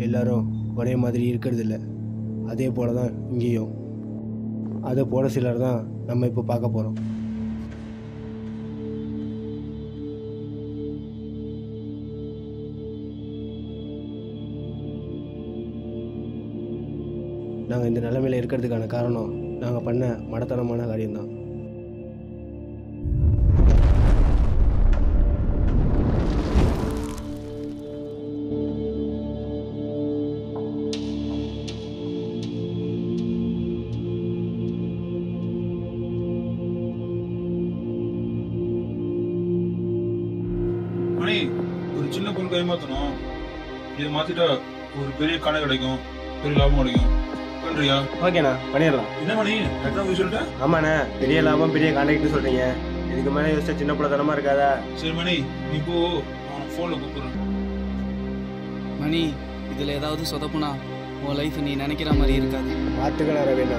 எல்லாரும் ஒரே மாதிரி இருக்கிறதில்ல அதே போல தான் இங்கேயும் அதை போல சிலர் தான் நம்ம இப்போ பார்க்க போகிறோம் நாங்கள் இந்த நிலைமையில் இருக்கிறதுக்கான காரணம் நாங்கள் பண்ண மடத்தனமான காரியம்தான் மணி ஒரு சின்ன பொருள் ஏமாத்தணும் இதை மாத்திட்டா ஒரு பெரிய கடை கிடைக்கும் பெரிய லாபம் கிடைக்கும் பண்றியா ஓகேண்ணா பண்ணிடலாம் என்ன மணி எத்தனை போய் சொல்லிட்டேன் ஆமாண்ணே பெரிய லாபம் பெரிய கான்டாக்ட்னு சொல்கிறீங்க இதுக்கு மேலே யோசிச்சா சின்ன பிள்ளைத்தனமா இருக்காதா சரி மணி நீ போ நான் ஃபோனில் கூப்பிடுறேன் மணி இதில் ஏதாவது சொதப்புனா உன் லைஃப் நீ நினைக்கிற மாதிரி இருக்காது பார்த்துக்கலாம் ரவிண்ணா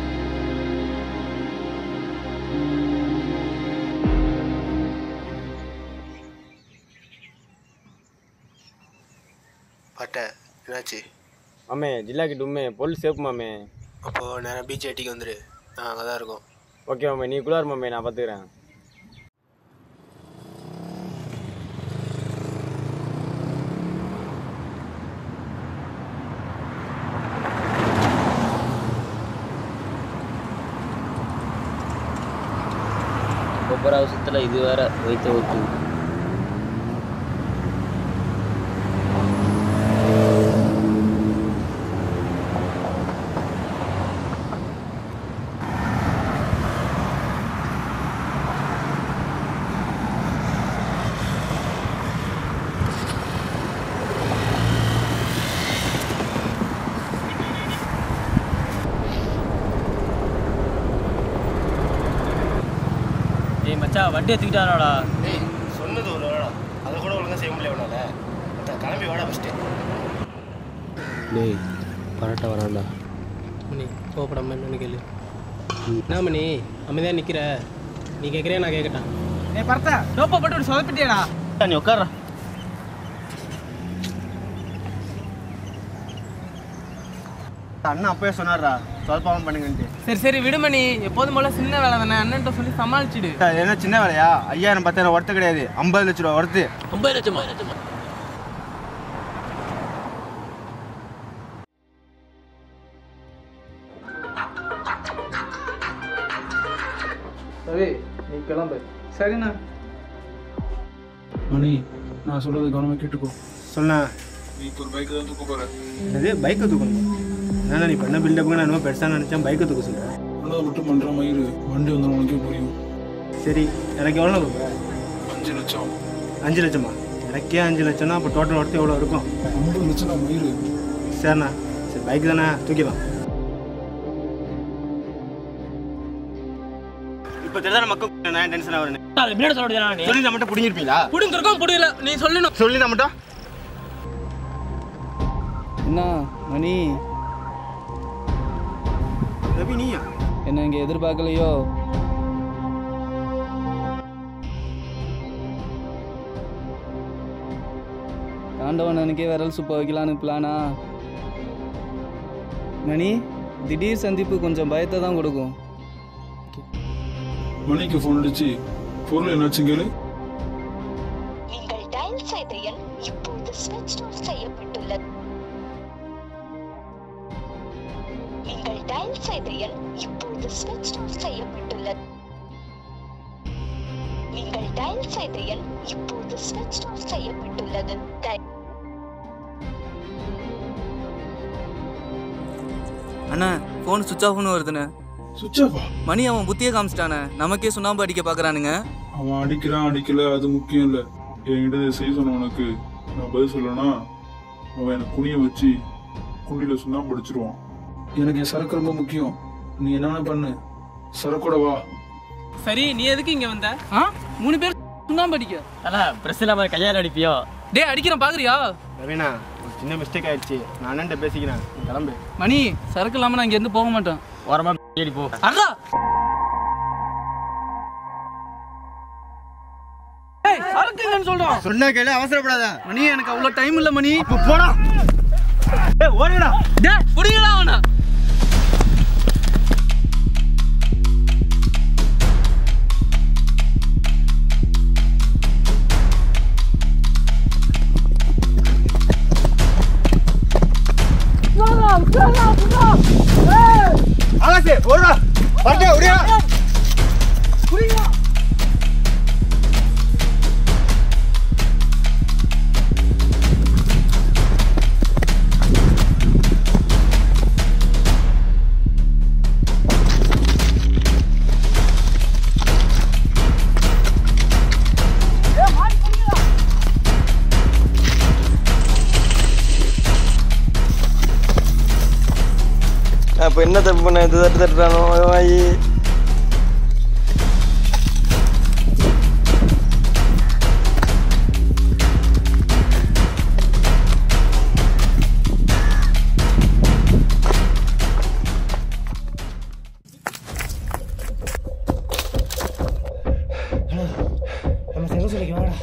பட்டை என்னாச்சு மாமே ஜில்லாக்கி டும்மே பொருள் சேஃப் மாமே அப்போது நேரம் பீச் ஐட்டிக்கு வந்துடு நான் அங்கே தான் இருக்கோம் ஓகே மாமே நீ குளார் மாமே நான் பார்த்துக்கிறேன் கொப்பர அவசரத்தில் இது வேற வைத்த ஊற்று ஏய் மச்சான் வண்டியை தூக்கிட்டானோடா ஏய் சொன்னது ஒரு வேலை அதை கூட ஒழுங்காக செய்ய முடியல உன்னால மச்சான், கிளம்பி வாடா ஃபஸ்ட்டு டேய் பரட்ட வரான்டா மணி கோவப்படாம என்னன்னு கேளு என்ன மணி அமைதியாக நிற்கிற நீ கேட்குறியா நான் கேட்கட்டேன் ஏய் பரத்தா டோப்பை போட்டு ஒரு சொதப்பிட்டியாடா நீ உட்கார அண்ணா அப்பயே சொன்னார்ரா சொல்பாம பண்ணுங்கன்ட்டு சரி சரி விடுமணி எப்போதும் போல சின்ன வேலை தானே அண்ணன்ட்ட சொல்லி சமாளிச்சிடு என்ன சின்ன வேலையா ஐயாயிரம் பத்தாயிரம் ஒர்த்து கிடையாது ஐம்பது லட்ச ரூபா ஒர்த்து ஐம்பது லட்சமா ரவி நீ கிளம்பு சரிண்ணா மணி நான் சொல்றது கவனமாக கேட்டுக்கோ சொன்னா நீ இப்போ ஒரு பைக்கு தான் தூக்க போற என்னது பைக்கை தூக்கணும் என்னண்ணா நீ பண்ண பில்டப்புக்கு நான் என்னமோ பெருசாக நினச்சேன் பைக்கை தூக்க சொல்கிறேன் பண்ணதை மட்டும் பண்ணுற மயிறு வண்டி வந்து உனக்கே புரியும் சரி எனக்கு எவ்வளோ கொடுப்ப அஞ்சு லட்சம் அஞ்சு லட்சமா எனக்கே அஞ்சு லட்சம்னா அப்போ டோட்டல் ஒர்த்து எவ்வளோ இருக்கும் ஐம்பது லட்சம் தான் மயிறு சரிண்ணா சரி பைக் தானே தூக்கிடலாம் இப்போ தெரியாத மக்கள் நான் டென்ஷன் ஆகிறேன் முன்னாடி சொல்ல வேண்டியதானே நீ சொல்லி நான் மட்டும் பிடிங்கிருப்பீங்களா புடுங்கிருக்கோம் புடியல நீ சொல்லணும் சொல்லி நான் மட்டும் என்ன மணி ரவி நீயா என்ன இங்கே எதிர்பார்க்கலையோ தாண்டவனனுக்கே விரல் சுப்ப வைக்கலான்னு பிளானா மணி திடீர் சந்திப்பு கொஞ்சம் பயத்தை தான் கொடுக்கும் மணிக்கு ஃபோன் அடிச்சு பொருள் என்னாச்சு கேளு நீங்கள் டயல் செய்த எண் இப்போது ஸ்விட்ச் ஆஃப் செய்யப்பட்டுள்ளது நீங்கள் டயல் செய்த எண் இப்போது ஸ்விட்ச் ஆஃப் செய்யப்பட்டுள்ளது நீங்கள் டயல் செய்த எண் இப்போது ஸ்விட்ச் ஆஃப் செய்யப்பட்டுள்ளது டய- அண்ணா ஃபோன் சுவிச் ஆஃப்னு வருதுண்ணே சுவிட்ச் ஆஃபா மணி அவன் புத்திய காமிச்சிட்டானே நமக்கே சுண்ணாம்பு அடிக்க பார்க்கறானுங்க அவன் அடிக்கிறான் அடிக்கல அது முக்கியம் இல்லை என்கிட்ட இதை செய்ய சொன்னவனுக்கு நான் பதில் சொல்லனா அவன் எனக்கு குனிய வச்சு குண்டில சுண்ணாம்பு அடிச்சிருவான் எனக்கு என் சரக்கு ரொம்ப முக்கியம் நீ என்னென்ன பண்ணு சரக்கோட வா சரி நீ எதுக்கு இங்க வந்த ஆ மூணு பேர் சுண்ணாம்பு அடிக்க அதான் பிரஸ் இல்லாமல் கையால் அடிப்பியோ டேய் அடிக்கிறேன் பாக்குறியா ரவினா ஒரு சின்ன மிஸ்டேக் ஆயிடுச்சு நான் அண்ணன்ட்ட பேசிக்கிறேன் நீ கிளம்பு மணி சரக்கு இல்லாமல் நான் இங்கேருந்து போக மாட்டேன் ஓரமாக ஏறி போ அடா ஏய் சரக்குங்கன்னு சொல்றோம் சொன்னா கேளு அவசரப்படாத மணி எனக்கு அவ்வளோ டைம் இல்லை மணி இப்போ போடா டேய் புடிங்கடா அவனை அப்போ என்ன தப்பு பண்ண இது தட்டு தட்டுறானோ வாயி நம்ம செல்ல சொல்லிக்க வாடா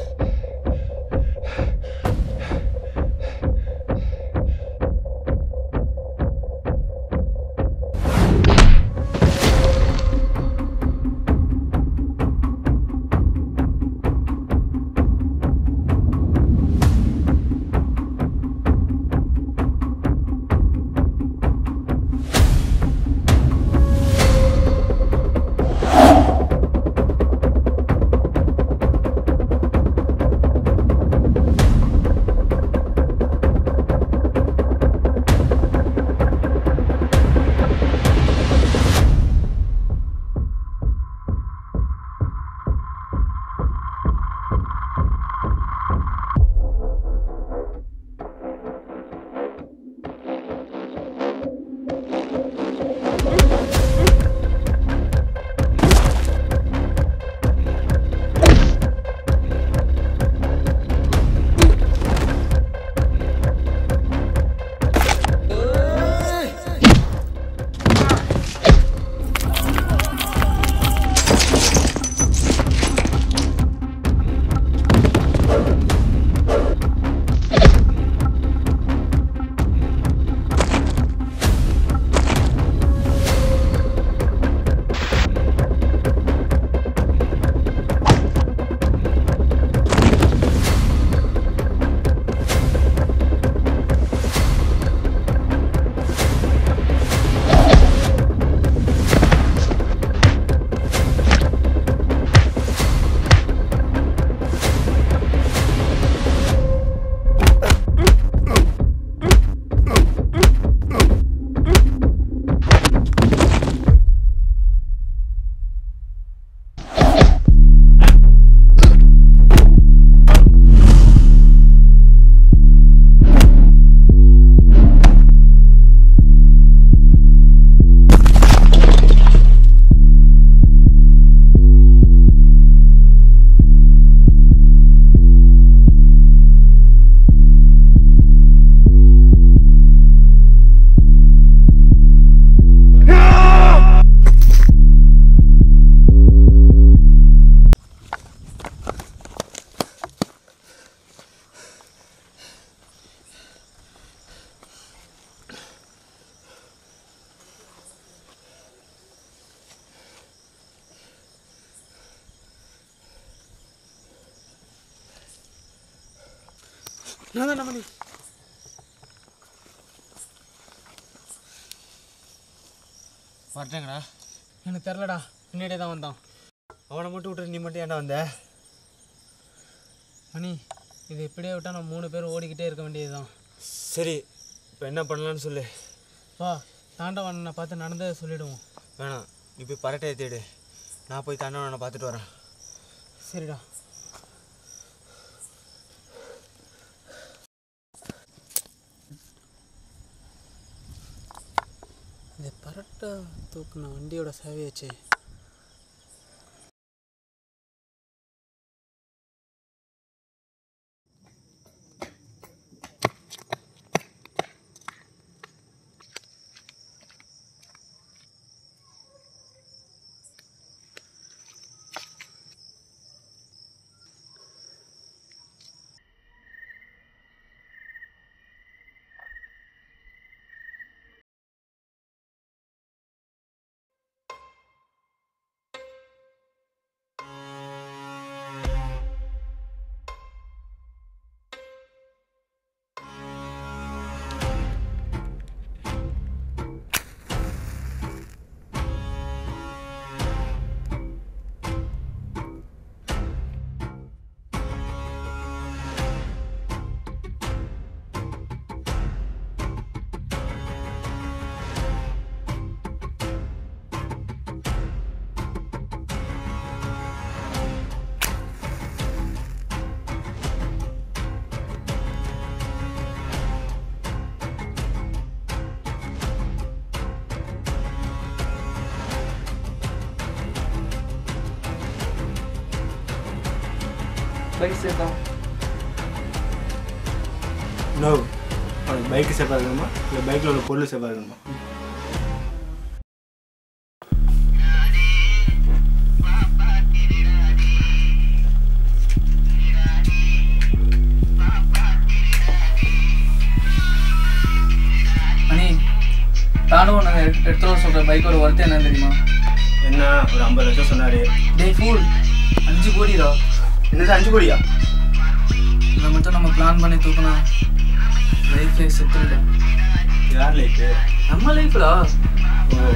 நான் தான் பண்ணி வரட்டேங்கடா எனக்கு தெரிலடா முன்னாடியே தான் வந்தான் அவனை மட்டும் விட்டு நீ மட்டும் ஏன்டா வந்த மணி இது இப்படியே விட்டால் நம்ம மூணு பேர் ஓடிக்கிட்டே இருக்க வேண்டியதுதான் சரி இப்போ என்ன பண்ணலான்னு சொல்லு வா தாண்டவனை பார்த்து நடந்ததை சொல்லிடுவோம் வேணாம் நீ போய் பரட்டையை தேடு நான் போய் தண்டவனை பார்த்துட்டு வரேன் சரிடா இந்த பரட்டை தூக்குன வண்டியோட சேவையாச்சே பைக் சேர்த்தான் நோ உனக்கு பைக்கு சேஃபாக இருக்கணுமா இல்லை பைக்கில் உள்ள பொருள் சேஃபாக இருக்கணுமா மணி நானும் உன்னை எடுத்து வர சொல்கிற பைக்கோட ஒர்த்து என்னன்னு தெரியுமா என்ன ஒரு ஐம்பது லட்சம் சொன்னார் டேய் ஃபூல் அஞ்சு கோடிடா என்னது அஞ்சு கோடியா இதை மட்டும் நம்ம பிளான் பண்ணி தூக்கினா லைஃபே செத்துடா யார் லைஃபு நம்ம லைஃப்டா ஓ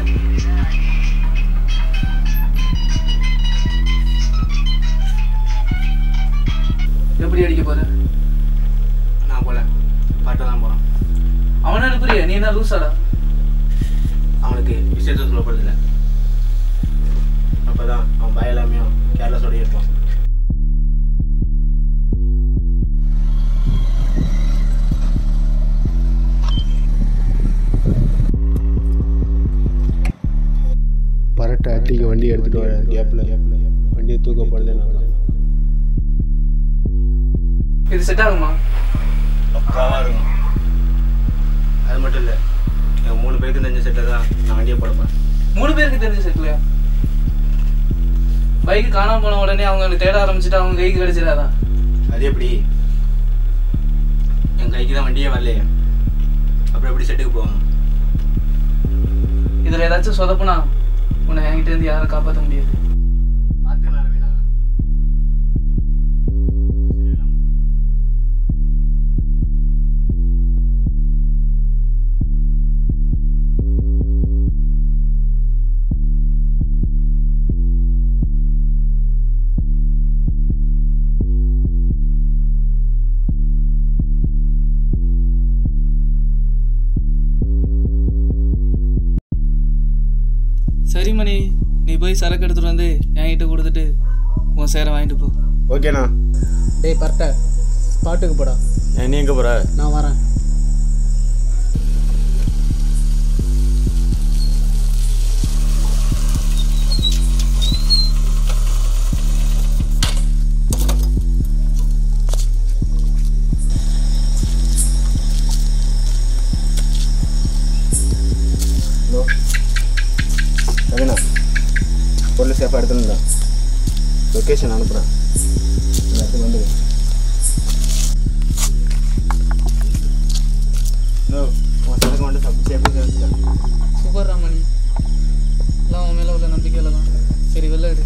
எப்படி அடிக்க போற நான் போல பாட்டை தான் போகிறான் அவனை அனுப்புறிய நீ என்ன லூசாடா அவனுக்கு விஷயத்த சொல்லப்படுதில்ல அப்போ தான் அவன் பயம் எல்லாமையும் கேர்லஸோட இருப்பான் பரட்டை அட்டிக்கு வண்டி எடுத்துகிட்டு வர கேப்பில் வண்டியை தூக்கப்படுது நான் இது செட் ஆகுமா பக்காவாக இருக்கும் அது மட்டும் இல்லை என் மூணு பேருக்கு தெரிஞ்ச செட்டை தான் நான் வண்டியை போடப்பேன் மூணு பேருக்கு தெரிஞ்ச செட்லையா பைக் காணாம போன உடனே அவங்க தேட ஆரம்பிச்சுட்டு அவங்க கைக்கு கிடைச்சிடாதா அது எப்படி என் கைக்கு தான் வண்டியே வரலையே அப்புறம் எப்படி செட்டுக்கு போவோம் இதுல ஏதாச்சும் சொதப்புனா உன்னை என்கிட்ட இருந்து யாரும் காப்பாற்ற முடியாது பார்த்துக்கலாம் ரவீனா சரி மணி நீ போய் சரக்கு எடுத்துட்டு வந்து என்கிட்ட கொடுத்துட்டு உன் சேரை வாங்கிட்டு போ ஓகேண்ணா டேய் பரட்ட ஸ்பாட்டுக்கு போடா நீ எங்கே போகிற நான் வரேன் ஹலோ ரவீனா பொருள் சேஃபாக எடுத்துருந்தா லொக்கேஷன் அனுப்புகிறேன் இந்த இடத்துக்கு வந்துடு நோ உன் சரக்கு மட்டும் சப்பு சேஃபாக எடுத்துட்டேன் சூப்பர் ராமணி எல்லாம் உன் மேலே உள்ள நம்பிக்கையில் தான் சரி வெளில எடு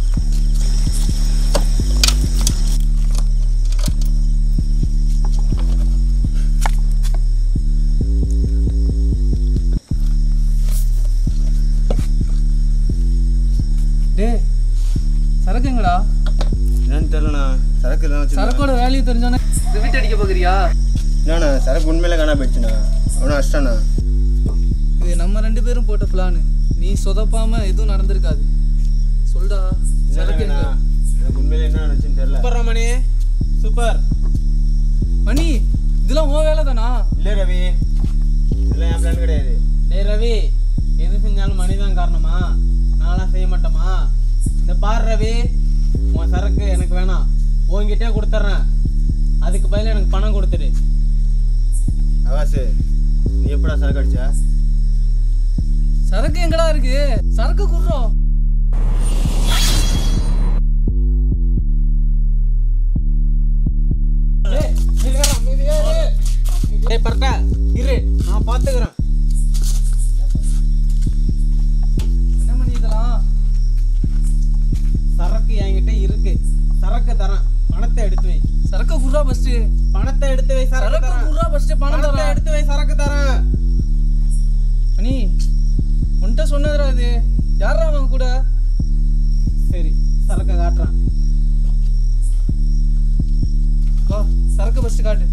டேய் சரக்கு எங்கடா என்னன்னு தெரியலண்ணா சரக்கு இல்லைனா சரக்கோட வேல்யூ தெரிஞ்சோன்னே ரிவிட் அடிக்க பார்க்குறியா என்னண்ணா சரக்கு உண்மையில காணா போயிடுச்சுண்ணா அவனும் அஷ்டாண்ணா இது நம்ம ரெண்டு பேரும் போட்ட பிளான் நீ சொதப்பாம எதுவும் நடந்திருக்காது சொல்டா சரக்கு எங்க எனக்கு உண்மையில என்ன நினச்சுன்னு தெரியல சூப்பர் ரமணி சூப்பர் மணி இதெல்லாம் உன் வேலை தானா இல்லை ரவி இதெல்லாம் என் பிளான் கிடையாது டேய் ரவி எது செஞ்சாலும் மணிதான் காரணமா நான்லாம் செய்ய மாட்டோமா இந்த பார் ரவி உன் சரக்கு எனக்கு வேணாம் உன்கிட்டே கொடுத்துட்றேன் அதுக்கு பதிலா எனக்கு பணம் கொடுத்துடு ஆகாசு நீ எப்படா சரக்கு அடிச்சா சரக்கு எங்கடா இருக்கு சரக்கு குடுறோம் டேய் பரட்டா இரு நான் பார்த்துக்கிறேன் என்ன மணி இதெல்லாம் சரக்கு என்கிட்ட இருக்கு சரக்கு தரேன் பணத்தை எடுத்து வை சரக்கு குடுறா ஃபர்ஸ்ட் பணத்தை எடுத்து வை சரக்கு சரக்கு தரேன் குடுறா ஃபர்ஸ்ட் பணம் பணத்தை தரேன் எடுத்து வை சரக்கு தரேன் மணி உன்கிட்ட சொன்னதுடா இது யாரா அவன் கூட சரி சரக்கை காட்டுறேன் வா சரக்கு ஃபர்ஸ்ட் காட்டு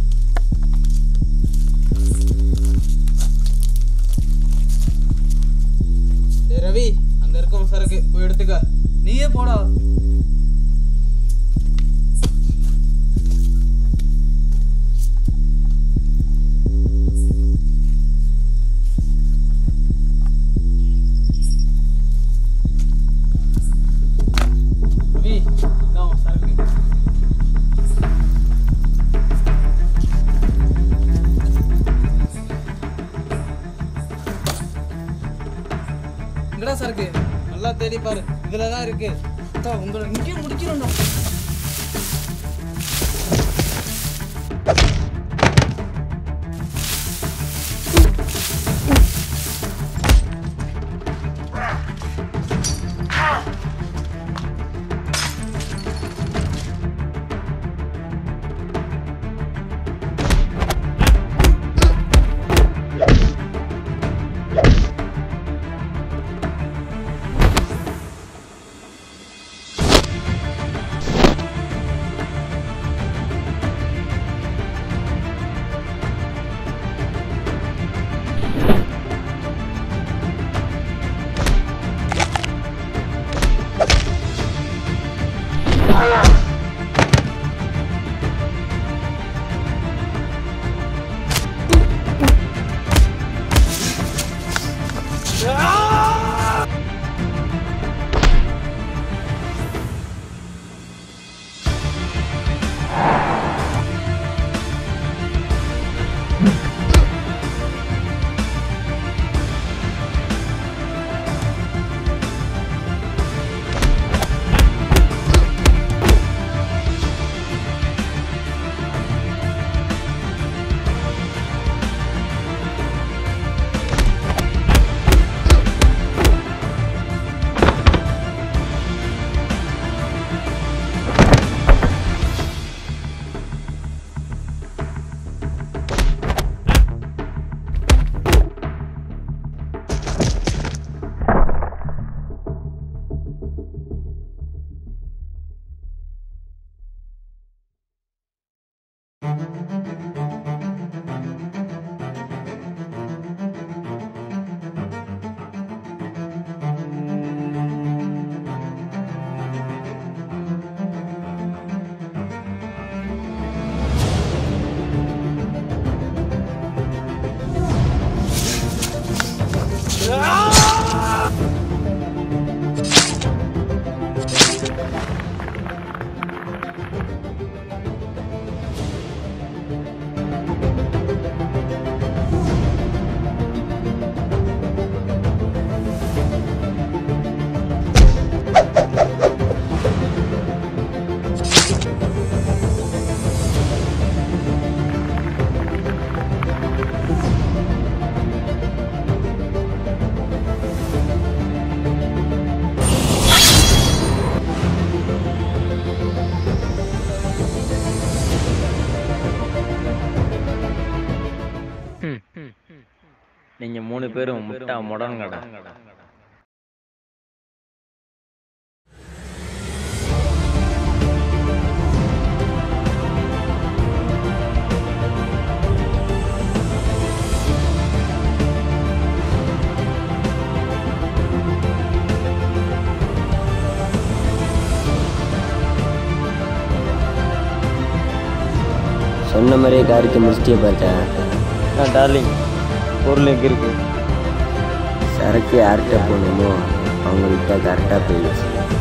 டேய் ரவி அங்க இருக்கும் சரக்கு போய் எடுத்துக்க நீயே போடா ரவி இதான் உன் சரக்கு வேலையை பாரு இதுல தான் இருக்கு அத்தா, உங்களை இங்கேயே முடிக்கிறோம்டா நீங்க மூணு பேரும் முட்டா முடங்கடா சொன்ன மாதிரியே காரிக்கு முடிச்சிட்டே பார்த்தேன் ஆ டார்லிங் பொருள் எங்க இருக்கு சரக்கு யார்கிட்ட போகணுமோ அவங்கள்ட்ட கரெக்டாக போயிடுச்சு